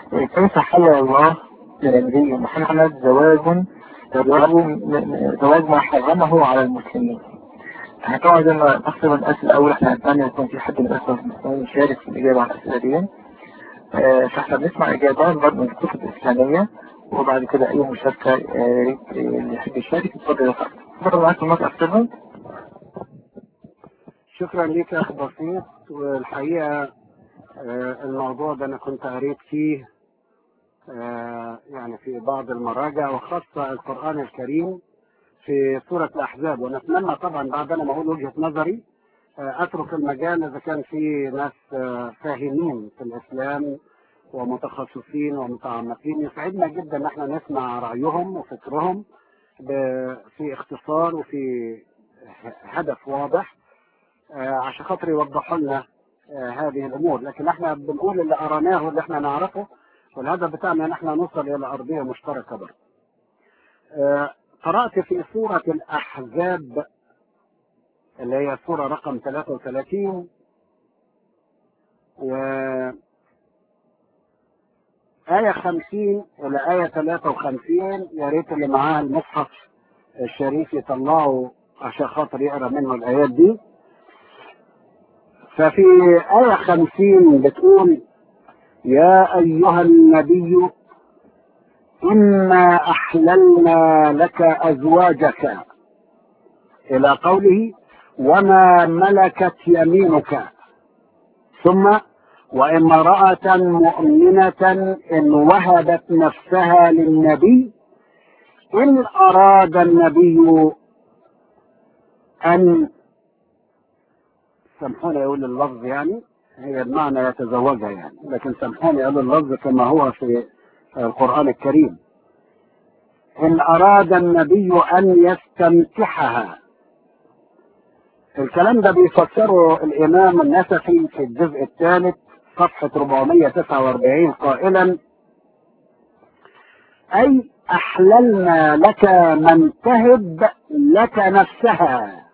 كيف حل الله لنبي محمد زواج زواج ما حرمه على المسلمين احنا طبعا زي ما تقريبا الأسئلة الأول احنا نتمنى يكون في حد من الأسئلة المسلمين يشارك في الإجابة على الأسئلة دي آه، فاحنا بنسمع إجابات برضه من الكتب الإسلامية وبعد كده أي مشاركة يا ريت اللي يحب يشارك يتفضل يا فندم اتفضل معاك المايك أستاذ شكرا لك يا اخ بسيط والحقيقه آه، الموضوع ده انا كنت قريت فيه آه، يعني في بعض المراجع وخاصه القران الكريم في سوره الاحزاب ونتمنى طبعا بعد انا ما اقول وجهه نظري آه، اترك المجال اذا كان في ناس آه، فاهمين في الاسلام ومتخصصين ومتعمقين يسعدنا جدا ان احنا نسمع رايهم وفكرهم ب- في اختصار وفي هدف واضح آه، عشان خاطر يوضحوا لنا آه، هذه الامور لكن احنا بنقول اللي قريناه واللي احنا نعرفه والهدف بتاعنا ان احنا نوصل الى ارضيه مشتركه برضه. آه، قرات في سوره الاحزاب اللي هي سوره رقم 33 و آية 50 إلى آية 53 يا ريت اللي معاه المصحف الشريف يطلعه عشان خاطر يقرا منه الآيات دي. ففي آية 50 بتقول يا أيها النبي إنا أحللنا لك أزواجك إلى قوله وما ملكت يمينك ثم وإن امرأة مؤمنة إن وهبت نفسها للنبي إن أراد النبي أن سامحوني يقول اللفظ يعني هي بمعنى يتزوجها يعني لكن سامحوني يقول اللفظ كما هو في القرآن الكريم إن أراد النبي أن يستمتحها الكلام ده بيفسره الإمام النسفي في الجزء الثالث صفحة 449 قائلا أي أحللنا لك من تهب لك نفسها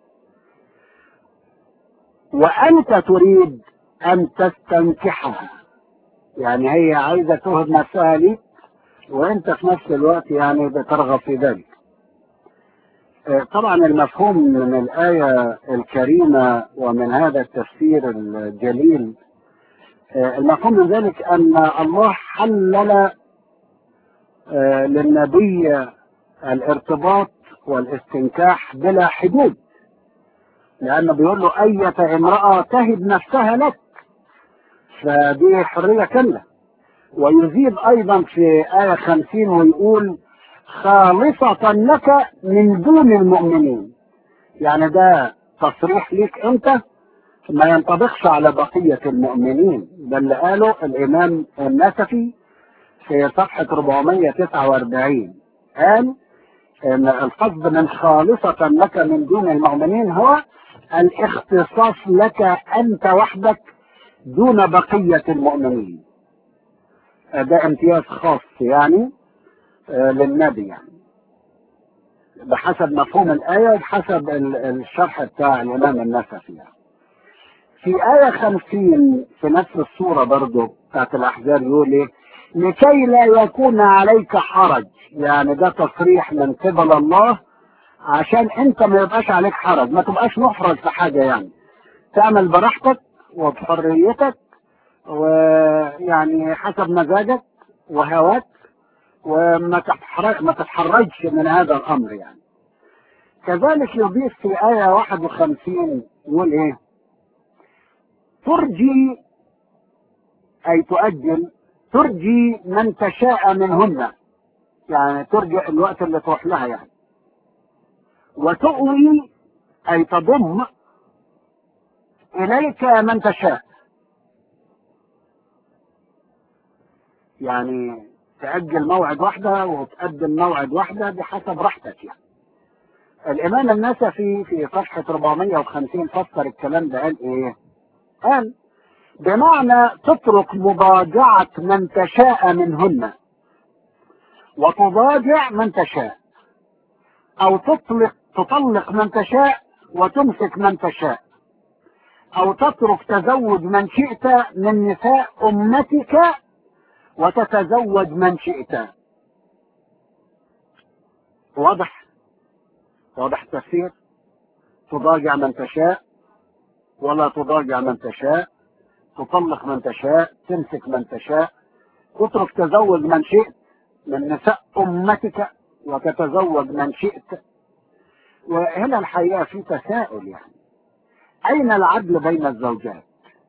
وأنت تريد أن تستنكحها يعني هي عايزة تهب نفسها ليك وأنت في نفس الوقت يعني بترغب في ذلك آه، طبعا المفهوم من الآية الكريمة ومن هذا التفسير الجليل آه، المفهوم من ذلك أن الله حلل آه، للنبي الارتباط والاستنكاح بلا حدود لأنه بيقول له أية امرأة تهب نفسها لك فدي حرية كاملة ويزيد أيضا في آية خمسين ويقول خالصة لك من دون المؤمنين يعني ده تصريح ليك أنت ما ينطبقش على بقية المؤمنين ده اللي قاله الإمام النسفي في صفحة 449 قال ان القصد من خالصة لك من دون المؤمنين هو الاختصاص لك انت وحدك دون بقية المؤمنين ده امتياز خاص يعني آه، للنبي يعني بحسب مفهوم الآية وبحسب ال- الشرح بتاع الإمام النسفي يعني. في آية خمسين في نفس السورة برضو بتاعت الأحزاب يقول إيه لكي لا يكون عليك حرج يعني ده تصريح من قبل الله عشان انت ما يبقاش عليك حرج ما تبقاش محرج في حاجة يعني تعمل براحتك وبحريتك ويعني حسب مزاجك وهواك وما تتحرج ما تتحرجش من هذا الامر يعني كذلك يضيف في آية 51 يقول ايه ترجي أي تؤجل ترجي من تشاء منهن يعني ترجي الوقت اللي تروح لها يعني وتؤوي أي تضم إليك من تشاء يعني تأجل موعد واحدة وتقدم موعد واحدة بحسب راحتك يعني الإمام النسفي في صفحة 450 فسر الكلام ده قال إيه؟ قال بمعنى تترك مضاجعة من تشاء منهن وتضاجع من تشاء أو تطلق تطلق من تشاء وتمسك من تشاء أو تترك تزوج من شئت من نساء أمتك وتتزوج من شئت واضح واضح التفسير تضاجع من تشاء ولا تضاجع من تشاء تطلق من تشاء تمسك من تشاء تترك تزوج من شئت من نساء أمتك وتتزوج من شئت وهنا الحقيقة في تساؤل يعني أين العدل بين الزوجات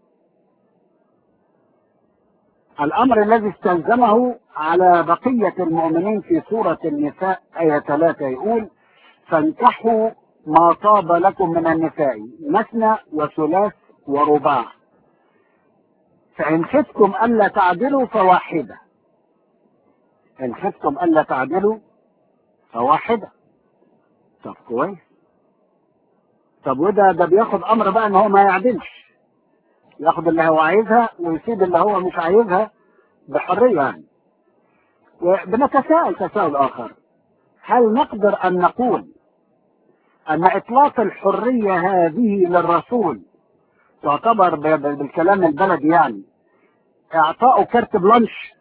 الأمر الذي استلزمه على بقية المؤمنين في سورة النساء آية 3 يقول فانكحوا ما طاب لكم من النساء مثنى وثلاث ورباع فإن خفتم ألا تعدلوا فواحدة إن خفتم ألا تعدلوا فواحدة طب كويس طب وده ده بياخد أمر بقى إن هو ما يعدلش ياخد اللي هو عايزها ويسيب اللي هو مش عايزها بحرية يعني وبنتساءل تساؤل آخر هل نقدر أن نقول أن إطلاق الحرية هذه للرسول تعتبر بالكلام البلدي يعني إعطاء كارت بلانش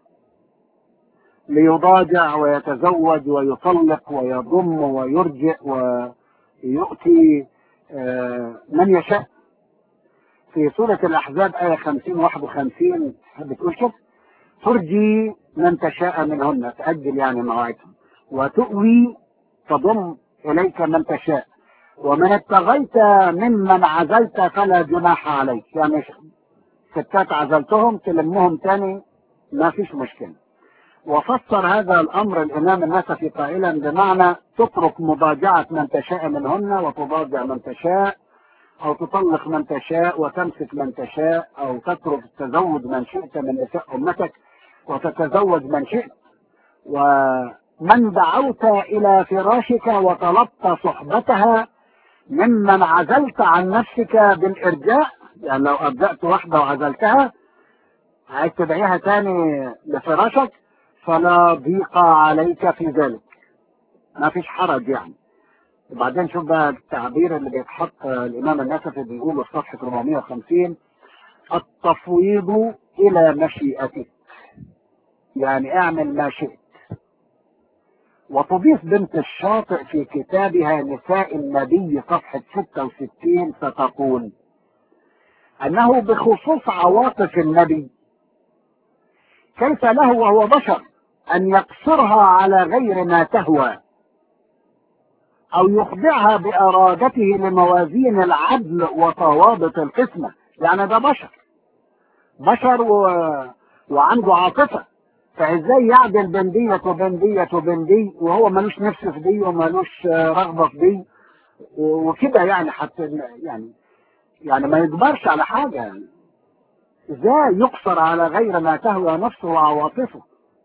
ليضاجع ويتزوج ويطلق ويضم ويرجع ويؤتي من يشاء في سورة الأحزاب آية 50 51 بتقول كده ترجي من تشاء منهن تأجل يعني مواعيدهم وتؤوي تضم إليك من تشاء ومن ابتغيت ممن عزلت فلا جناح عليك يعني ستات عزلتهم تلمهم تاني ما فيش مشكلة وفسر هذا الأمر الإمام النسفي قائلا بمعنى تترك مضاجعة من تشاء منهن وتضاجع من تشاء أو تطلق من تشاء وتمسك من تشاء أو تترك التزوج من شئت من نساء أمتك وتتزوج من شئت ومن دعوت إلى فراشك وطلبت صحبتها ممن عزلت عن نفسك بالإرجاء يعني لو أبدأت واحدة وعزلتها عايز تدعيها تاني لفراشك فلا ضيق عليك في ذلك ما فيش حرج يعني وبعدين شوف بقى التعبير اللي بيتحط الإمام النسفي بيقوله في صفحة 450 التفويض إلى مشيئتك يعني اعمل ما شئت وتضيف بنت الشاطئ في كتابها نساء النبي صفحة 66 فتقول أنه بخصوص عواطف النبي كيف له وهو بشر أن يقصرها على غير ما تهوى أو يخضعها بإرادته لموازين العدل وضوابط القسمة يعني ده بشر بشر و... وعنده عاطفة فازاي يعدل بين دية وبين دية وبين دي وهو ملوش نفس في دي وملوش رغبة في دي وكده يعني حتى يعني يعني ما يجبرش على حاجة يعني ازاي يقصر على غير ما تهوى نفسه وعواطفه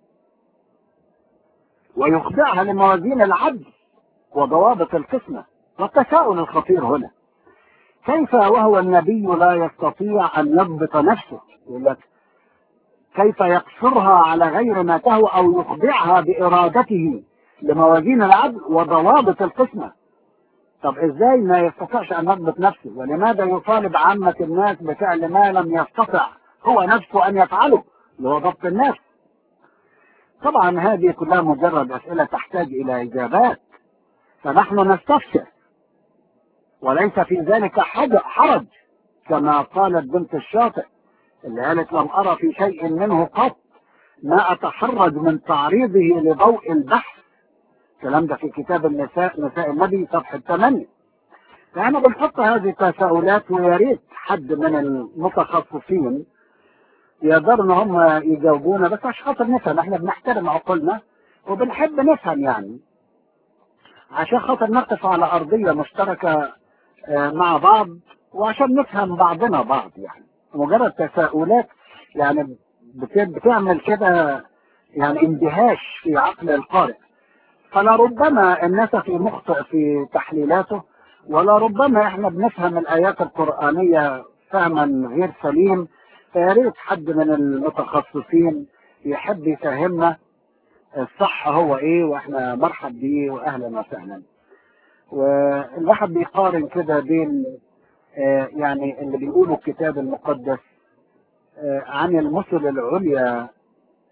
ويخضعها لموازين العدل وضوابط القسمة والتساؤل الخطير هنا كيف وهو النبي لا يستطيع أن يضبط نفسه يقول لك كيف يقصرها على غير ما تهوى أو يخضعها بإرادته لموازين العدل وضوابط القسمة طب ازاي ما يستطيعش ان يضبط نفسه ولماذا يطالب عامة الناس بفعل ما لم يستطع هو نفسه ان يفعله اللي هو ضبط الناس طبعا هذه كلها مجرد اسئلة تحتاج الى اجابات فنحن نستفسر وليس في ذلك حرج كما قالت بنت الشاطئ اللي قالت لم ارى في شيء منه قط ما اتحرج من تعريضه لضوء البحث الكلام ده في كتاب النساء نساء النبي صفحة 8 فأنا بنحط هذه التساؤلات ويا ريت حد من المتخصصين يقدروا ان هم يجاوبونا بس عشان خاطر نفهم احنا بنحترم عقولنا وبنحب نفهم يعني عشان خاطر نقف على أرضية مشتركة مع بعض وعشان نفهم بعضنا بعض يعني مجرد تساؤلات يعني بتعمل كده يعني اندهاش في عقل القارئ فلربما الناس في مخطئ في تحليلاته ولربما احنا بنفهم الايات القرآنية فهما غير سليم فيا ريت حد من المتخصصين يحب يفهمنا الصح هو ايه واحنا مرحب بيه واهلا وسهلا والواحد بيقارن كده بين آه يعني اللي بيقولوا الكتاب المقدس آه عن المثل العليا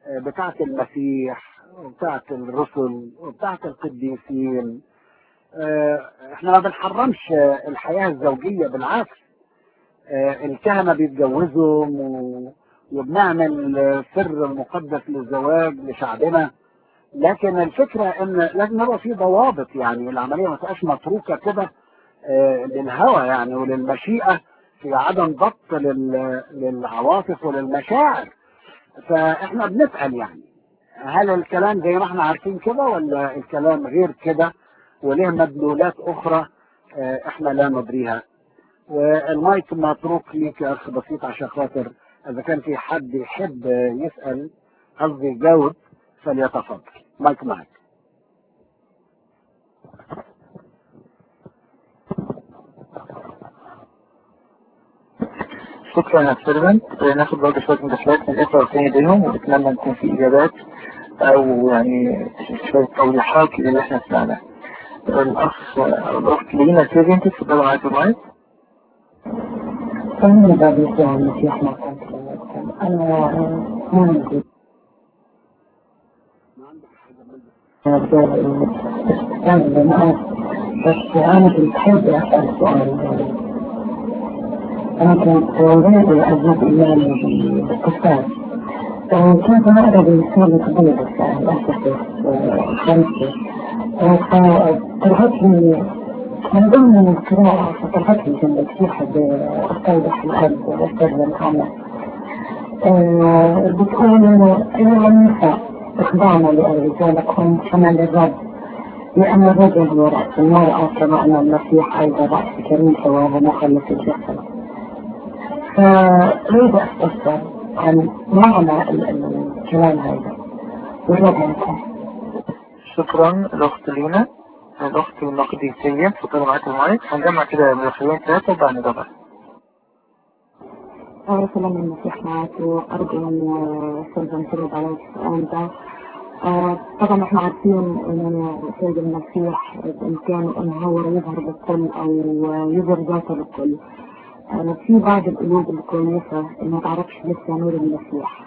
بتاعت المسيح وبتاعت الرسل وبتاعت القديسين احنا ما بنحرمش الحياة الزوجية بالعكس الكهنة بيتجوزوا وبنعمل سر مقدس للزواج لشعبنا لكن الفكرة ان لازم يبقى في ضوابط يعني العملية ما تبقاش متروكة كده للهوى يعني وللمشيئة في عدم ضبط للعواطف وللمشاعر فاحنا بنسأل يعني هل الكلام زي ما احنا عارفين كده ولا الكلام غير كده وليه مدلولات اخرى احنا لا ندريها والمايك متروك ليك يا اخ بسيط عشان خاطر اذا كان في حد يحب يسأل قصدي يجاوب فليتفضل مايك معك شكرا يا سيرفنت ناخد برضه شوية مداخلات من الإخوة والثاني بينهم ونتمنى يكون في إجابات أو يعني شوية توضيحات للي إحنا سمعناه. الأخ الأخت لينا سيرفنت اتفضلوا معاك المايك. أنا بعد يسوع المسيح ما أنا ما عندي بس أنا كنت حابب أسأل سؤال أنا كنت ولد أجيب إيماني بالقصاص كنت أقرأ برسالة بيض الأسف خمسة فطلعتني من ضمن القراءة فطلعتني جنب كثير بستوضح الأرض وأستخدم محمد بتقول إنه إذا النساء اخضعنا لرجالكم كما للرب لأن الرجل هو رأس المرأة كما أن المسيح أيضا رأس كريمته وهو مخلص الجسد فأريد أستفسر عن معنى الكلام هذا وجهة شكرا الأخت لينا الأخت المقدسية اتفضلوا معاك المايك هنجمع كده مداخلين ثلاثة وبعد نجمع سلام المسيح معك وأرجو أن سلفا ترد على السؤال ده طبعا احنا عارفين ان سيد المسيح بامكانه ان هو يظهر للكل او يظهر ذاته للكل في بعض القلوب الكويسة ما تعرفش لسه نور المسيح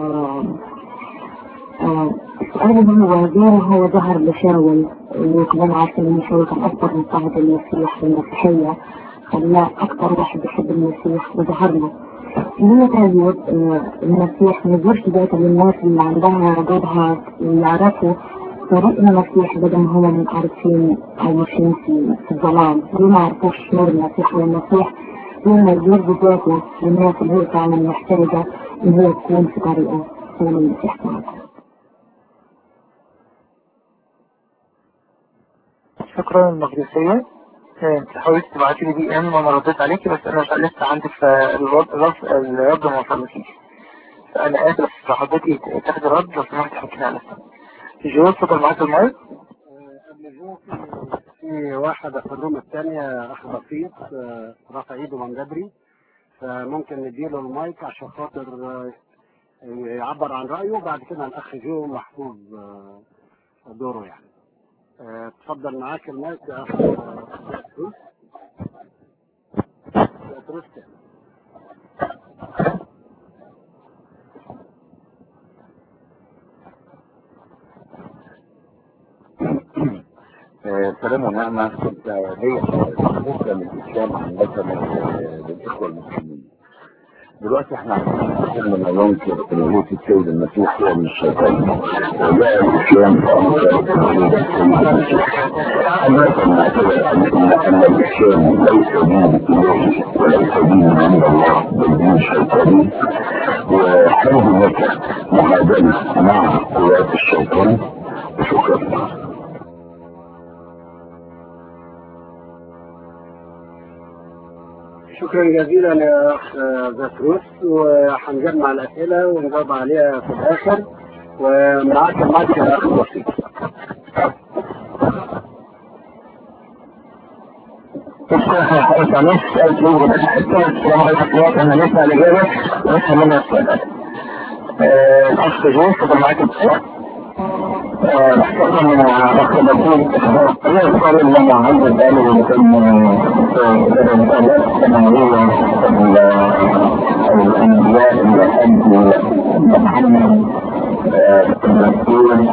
السؤال هو غير هو ظهر لشاول وكلنا عارفين ان شاول كان اكبر مضطهد المسيح في المسيحية خلاه اكتر واحد يحب المسيح وظهر له ليه طيب المسيح ما يظهرش ذاته للناس اللي عندها جودها يعرفوا طريق المسيح بدل ما هم عارفين او ماشيين في الظلام ليه ما عرفوش نور المسيح والمسيح لما يجرب ذاته للناس اللي هي فعلا محتاجة ان هي تكون في طريقه زي ما المسيح معك شكرا المقدسية انت حاولت تبعتي لي بي ام وانا رديت عليكي بس انا لسه عندي في الرد الرد ما وصلتليش فانا اسف فحضرتك تاخدي رد لو سمحت حكينا على السنة جو اتفضل معاك المايك قبل جو في واحدة في الروم الثانية أخ بسيط رافع إيده من بدري فممكن نديله المايك عشان خاطر يعبر عن رأيه وبعد كده الأخ جو محفوظ دوره يعني اتفضل معاك المايك يا أخ سلام ونعمة كنت ليا فكرة من الإسلام عامة للإخوة المسلمين. دلوقتي احنا عارفين ان لا ينكر ان هو في السيد المسيح هو من الشيطان وجاء الاسلام أمرت أن أن الإسلام ليس دين إلهي وليس دين عند الله بل دين شيطاني وحرب هناك معادلة مع قوات الشيطان وشكرا شكرا جزيلا يا اخ زكروس وهنجمع الاسئله ونجاوب عليها في الاخر ومعاك المايك يا اخ بسيط معلش السلام عليكم انا لسه الاجابه ولسه منها السؤال الاخ جو اتفضل معاك السؤال يذكر لما عند الآلة الأنبياء محمد المسؤول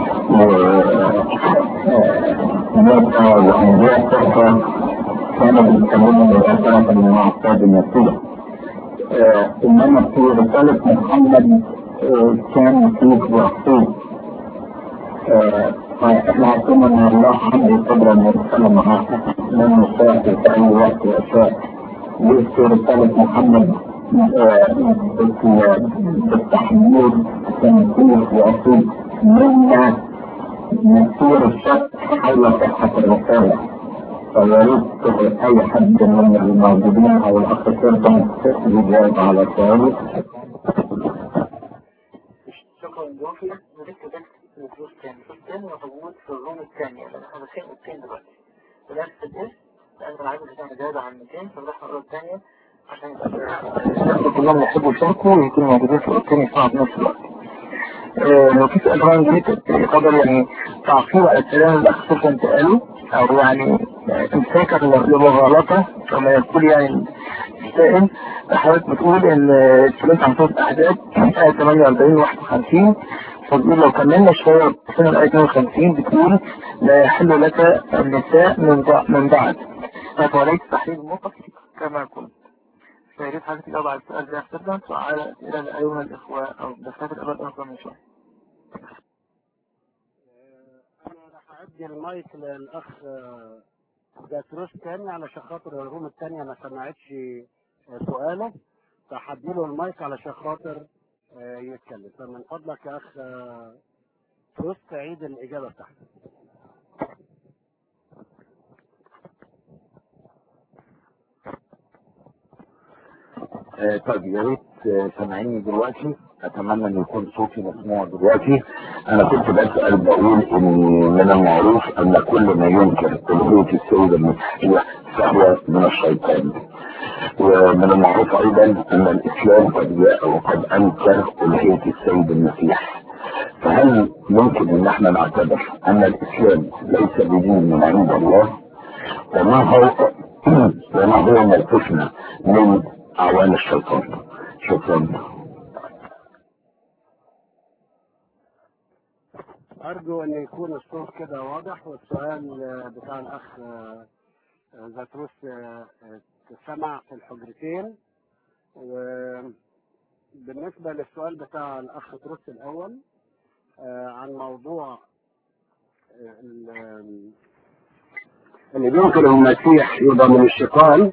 موسى وأنبياء فرقة كانوا بيتكلموا بالأسرة من المعصاد المسيح إنما في رسالة محمد كان مسيح وأخوه فإحنا عارفين إن الله حمل القدرة إنه يتكلم معاه من يشاء في أي وقت يشاء في رسالة محمد بالتحميل تنسيق وأصول مما يصير الشك حول صحة الرسالة فياريت أي حد من الموجودين أو الأخ سيرتم يجاوب على سؤالي شكرا جوفي ولسه بس الدروس الثاني الثاني موجود في الروم الثانية لأن احنا داخلين الثاني دلوقتي ونفس الاسم لأن العدد بتاعنا زيادة عن 200 فنروح الأوضة الثانية عشان يبقى كلهم يحبوا يشاركوا ويكونوا موجودين في الأوضة الثانية في نفس الوقت. لو في سؤال كمان جديد يقدر يعني تعقيب على الكلام اللي الأخ سلطان قاله أو يعني تمساكا لمغالطة كما يقول يعني السائل حضرتك بتقول إن اتكلمت عن صوت الأحداث آية 48 51 فبتقول لو كملنا شوية سنة الآية 52 بتقول لا يحل لك النساء من من بعد فوليت تحريم المطلق كما كنت فياريت حضرتك الأول على السؤال ده أخذنا وعلى إلى أيها الإخوة أو دكاترة الأول الأخوة من شوية انا راح ادي المايك للاخ جاتروس تاني علشان خاطر الروم التانية ما سمعتش سؤاله فهديله المايك علشان خاطر يتكلم فمن فضلك يا اخ تروس تعيد الاجابه بتاعتك آه طيب يا ريت آه سامعيني دلوقتي اتمنى ان يكون صوتي مسموع دلوقتي انا كنت بسال بقول ان من المعروف ان كل ما ينكر الوهيه السيده المسيحيه فهو من الشيطان ومن المعروف ايضا ان الاسلام قد جاء وقد انكر الوهيه السيد المسيح فهل ممكن ان احنا نعتبر ان الاسلام ليس بدين من عند الله وما هو وما هو موقفنا من اعوان الشيطان شكرا ارجو ان يكون الصوت كده واضح والسؤال بتاع الاخ زاتروس سمع في الحجرتين وبالنسبة للسؤال بتاع الأخ تروس الأول عن موضوع اللي بينكر المسيح يبقى من الشيطان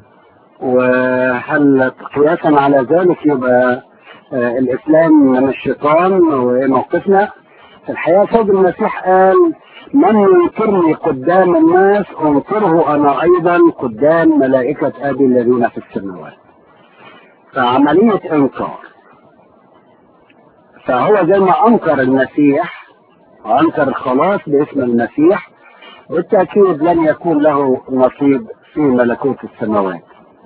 وهل قياسا على ذلك يبقى الإسلام من الشيطان وموقفنا في الحقيقة سيد المسيح قال من ينكرني قدام الناس انكره انا ايضا قدام ملائكة ابي الذين في السماوات فعملية انكار فهو زي ما انكر المسيح وانكر الخلاص باسم المسيح بالتأكيد لن يكون له نصيب في ملكوت السماوات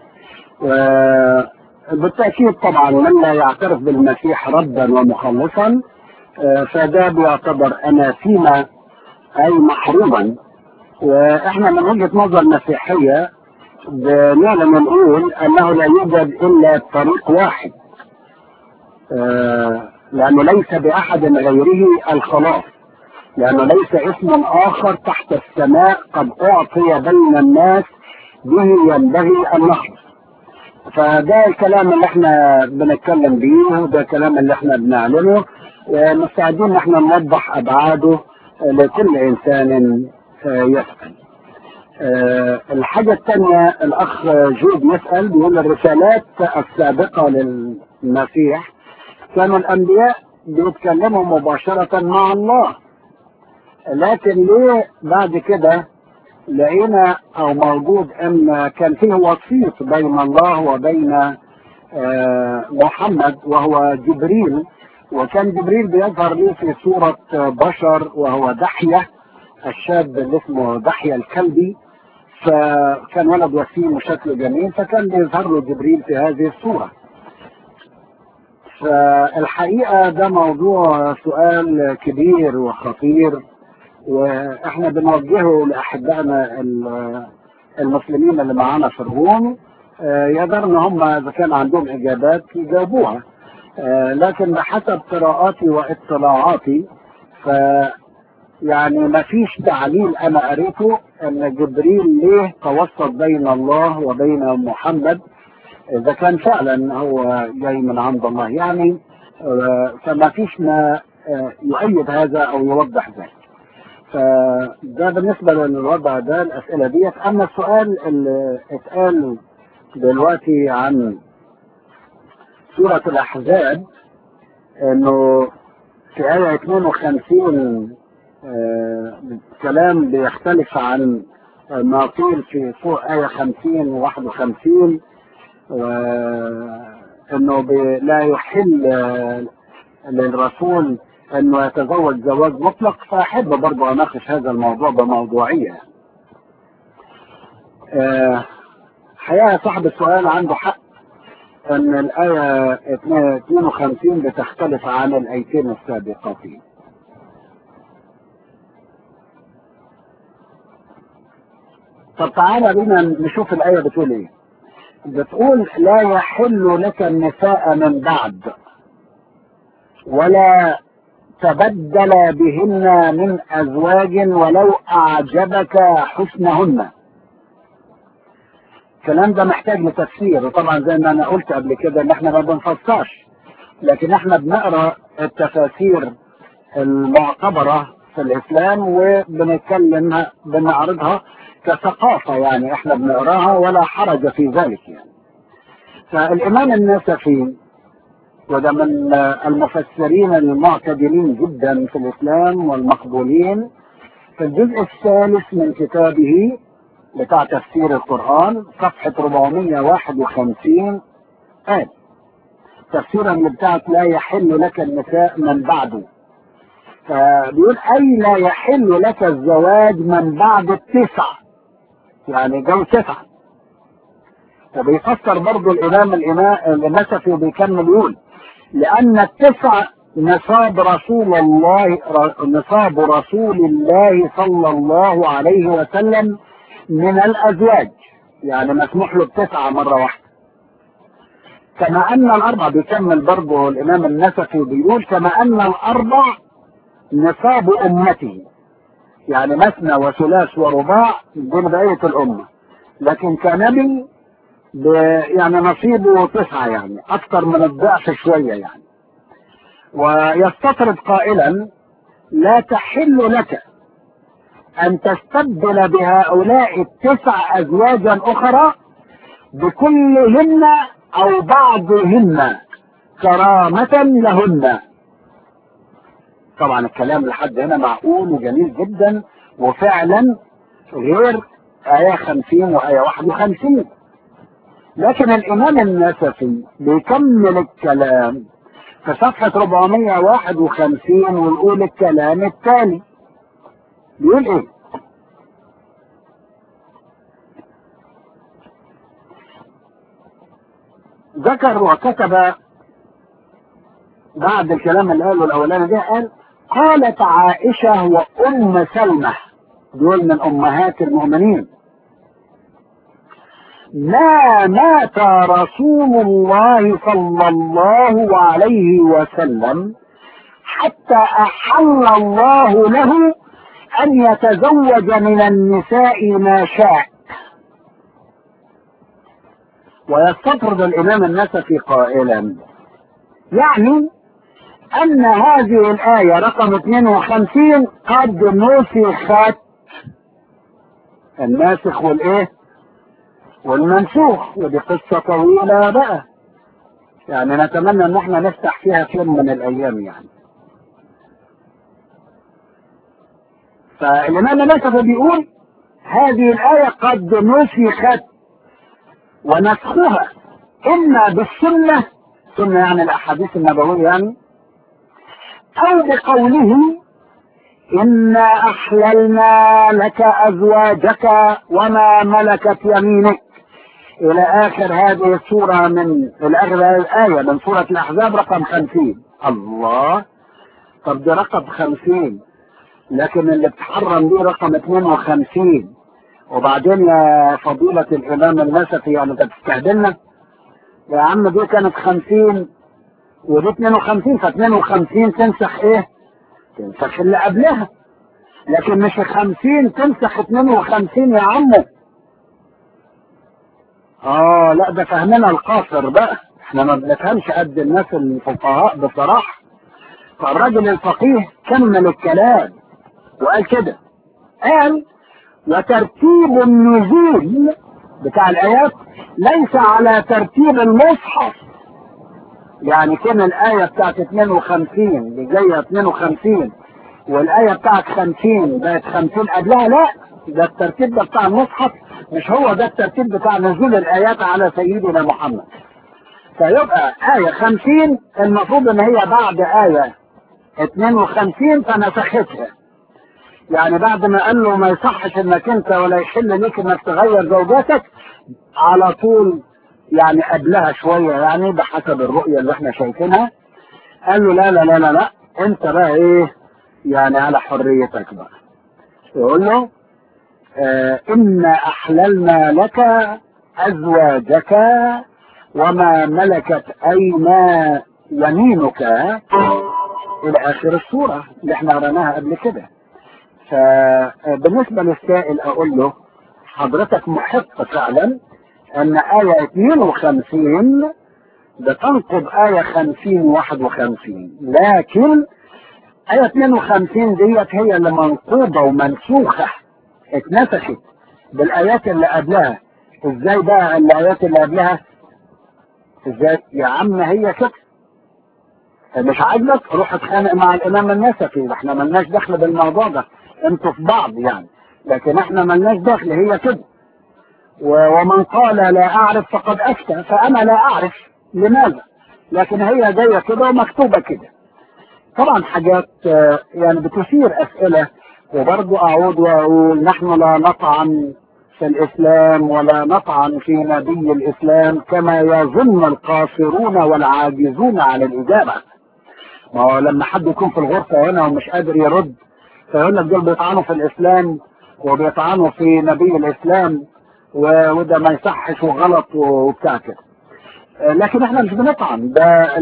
وبالتأكيد طبعا من لا يعترف بالمسيح ربا ومخلصا فده بيعتبر اناثيما اي محروما واحنا من وجهه نظر المسيحيه بنعلم نقول انه لا يوجد الا طريق واحد آه لانه ليس باحد غيره الخلاص لانه ليس اسم اخر تحت السماء قد اعطي بين الناس به ينبغي ان نخلص فده الكلام اللي احنا بنتكلم بيه وده الكلام اللي احنا بنعلنه مستعدين ان احنا نوضح ابعاده لكل انسان يسأل الحاجة الثانية الاخ جود يسأل بيقول الرسالات السابقة للمسيح كانوا الانبياء بيتكلموا مباشرة مع الله لكن ليه بعد كده لقينا او موجود ان كان فيه وسيط بين الله وبين محمد وهو جبريل وكان جبريل بيظهر لي في صورة بشر وهو دحية الشاب اللي اسمه دحية الكلبي فكان ولد وسيم وشكله جميل فكان بيظهر له جبريل في هذه الصورة فالحقيقة ده موضوع سؤال كبير وخطير واحنا بنوجهه لأحبائنا المسلمين اللي معانا في الروم يقدروا ان هم اذا كان عندهم اجابات يجاوبوها آه، لكن بحسب قراءاتي واطلاعاتي ف يعني ما فيش تعليل انا قريته ان جبريل ليه توسط بين الله وبين محمد اذا كان فعلا هو جاي من عند الله يعني آه، فما فيش ما آه، يؤيد هذا او يوضح ذلك فده بالنسبة للوضع ده الأسئلة ديت أما السؤال اللي اتقال دلوقتي عن سورة الأحزاب إنه في آية 52 آه، كلام بيختلف عن ما قيل في فوق آية 50 و 51 وإنه بي- لا يحل آه، للرسول انه يتزوج زواج مطلق فاحب برضه اناقش هذا الموضوع بموضوعيه. آه، حقيقه صاحب السؤال عنده حق ان الايه 52 بتختلف عن الايتين السابقتين. طب تعالى بينا نشوف الايه بتقول ايه. بتقول لا يحل لك النساء من بعد ولا تبدل بهن من ازواج ولو اعجبك حسنهن الكلام ده محتاج لتفسير وطبعا زي ما انا قلت قبل كده ان احنا ما بنفسرش لكن احنا بنقرا التفاسير المعتبره في الاسلام وبنتكلم بنعرضها كثقافه يعني احنا بنقراها ولا حرج في ذلك يعني فالامام النسفي وده من المفسرين المعتدلين جدا في الإسلام والمقبولين في الجزء الثالث من كتابه بتاع تفسير القرآن صفحة 451 قال تفسيرا بتاعت لا يحل لك النساء من بعده فبيقول أي لا يحل لك الزواج من بعد التسع يعني جو تسعة وبيفسر برضه الإمام الإمام النسفي وبيكمل يقول لأن التسع نصاب رسول الله نصاب رسول الله صلى الله عليه وسلم من الأزواج يعني مسموح له بتسعة مرة واحدة كما أن الأربع بيكمل برضه الإمام النسفي بيقول كما أن الأربع نصاب أمته يعني مثنى وثلاث ورباع دول بقية الأمة لكن كنبي ب- يعني نصيبه تسعة يعني أكثر من الضعف شوية يعني ويستطرد قائلا لا تحل لك أن تستبدل بهؤلاء التسع أزواجا أخرى بكلهن أو بعضهن كرامة لهن طبعا الكلام لحد هنا معقول وجميل جدا وفعلا غير آية 50 وآية 51 لكن الإمام النسفي بيكمل الكلام في صفحة 451 ويقول الكلام التالي بيقول إيه؟ ذكر وكتب بعد الكلام اللي قاله الأولاني ده قال قالت عائشة وأم سلمة دول من أمهات المؤمنين ما مات رسول الله صلى الله عليه وسلم حتى أحل الله له أن يتزوج من النساء ما شاء ويستطرد الإمام النسفي قائلا يعني أن هذه الآية رقم 52 قد نسخت الناسخ والإيه؟ والمنسوخ ودي قصة طويلة بقى يعني نتمنى ان احنا نفتح فيها في يوم من الايام يعني فالامام النسفي بيقول هذه الآية قد نسخت ونسخها إما بالسنة سنة يعني الأحاديث النبوية يعني أو بقوله إنا أحللنا لك أزواجك وما ملكت يمينك إلى آخر هذه السورة من إلى آخر هذه الآية من سورة الأحزاب رقم خمسين الله طب ده رقم خمسين لكن اللي بتحرم دي رقم 52 وبعدين يا فضيلة الإمام النسفي يعني أنت بتستهدلنا يا عم دي كانت 50 ودي 52 ف 52 تنسخ ايه؟ تنسخ اللي قبلها لكن مش 50 تنسخ 52 يا عمو اه لا ده فهمنا القاصر بقى احنا ما بنفهمش قد الناس الفقهاء بصراحه فالراجل الفقيه كمل الكلام وقال كده قال وترتيب النزول بتاع الايات ليس على ترتيب المصحف يعني كان الآية بتاعت 52 اللي جاية 52 والآية بتاعت 50 بقت 50 قبلها لا ده الترتيب ده بتاع المصحف مش هو ده الترتيب بتاع نزول الآيات على سيدنا محمد فيبقى آية 50 المفروض إن هي بعد آية 52 فنسختها يعني بعد ما قال له ما يصحش انك انت ولا يحل ليك انك تغير زوجاتك على طول يعني قبلها شوية يعني بحسب الرؤية اللي احنا شايفينها قال له لا لا لا لا لا انت بقى ايه يعني على حريتك بقى يقول له اه إنا أحللنا لك أزواجك وما ملكت أيما يمينك إلى آخر السورة اللي احنا قريناها قبل كده فبالنسبة للسائل أقول له حضرتك محق فعلا أن آية 52 بتنقض آية 50 51 لكن آية 52 ديت هي اللي منقوضة ومنسوخة اتنسخت بالآيات اللي قبلها ازاي بقى الآيات اللي قبلها ازاي يا عم هي كده مش عاجبك روح اتخانق مع الإمام النسفي احنا ملناش دخل بالموضوع ده انتوا في بعض يعني لكن احنا ملناش دخل هي كده ومن قال لا اعرف فقد افتى فانا لا اعرف لماذا لكن هي جايه كده ومكتوبه كده طبعا حاجات يعني بتثير اسئله وبرضه اعود واقول نحن لا نطعن في الاسلام ولا نطعن في نبي الاسلام كما يظن القاصرون والعاجزون على الاجابه ما هو لما حد يكون في الغرفه هنا ومش قادر يرد فيقول لك دول بيطعنوا في الاسلام وبيطعنوا في نبي الاسلام وده ما يصحش وغلط وبتاع كده لكن احنا مش بنطعن ده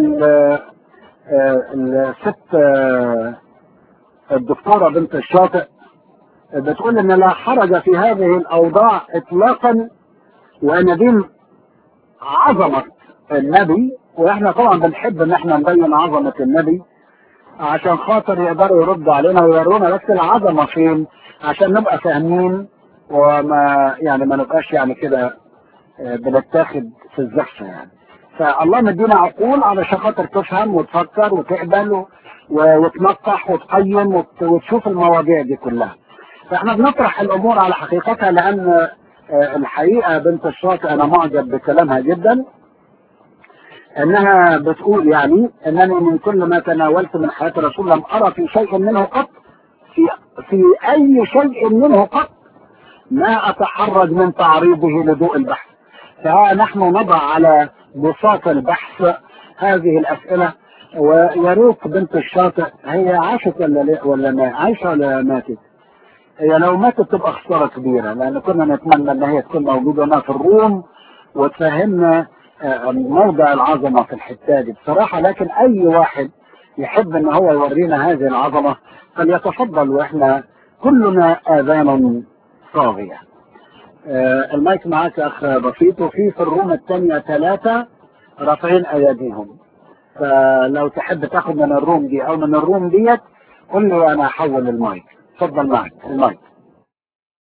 الست الدكتورة بنت الشاطئ بتقول ان لا حرج في هذه الاوضاع اطلاقا وان دي عظمة النبي واحنا طبعا بنحب ان احنا نبين عظمة النبي عشان خاطر يقدروا يردوا علينا ويورونا بس العظمة فين عشان نبقى فاهمين وما يعني ما نبقاش يعني كده بنتاخد في الزفة يعني فالله مدينا عقول علشان خاطر تفهم وتفكر وتقبل وتنقح وتقيم وتشوف المواضيع دي كلها فاحنا بنطرح الامور على حقيقتها لان الحقيقة بنت الشاطئ انا معجب بكلامها جدا انها بتقول يعني انني من كل ما تناولت من حياة الرسول لم ارى في شيء منه قط في, في اي شيء منه قط ما اتحرج من تعريضه لضوء البحث فها نحن نضع على بساط البحث هذه الاسئلة ويا ريت بنت الشاطئ هي عاشت ولا ولا ما عايشة ولا ماتت هي لو ماتت تبقى خسارة كبيرة لان كنا نتمنى ان هي تكون موجودة هنا في الروم وتفهمنا موضع العظمة في الحتة دي بصراحة لكن اي واحد يحب ان هو يورينا هذه العظمة فليتفضل واحنا كلنا اذان صاغية آه المايك معاك يا اخ بسيط وفي في الروم الثانية ثلاثة رافعين ايديهم فلو تحب تاخد من الروم دي او من الروم ديت قل لي وانا احول المايك اتفضل معك المايك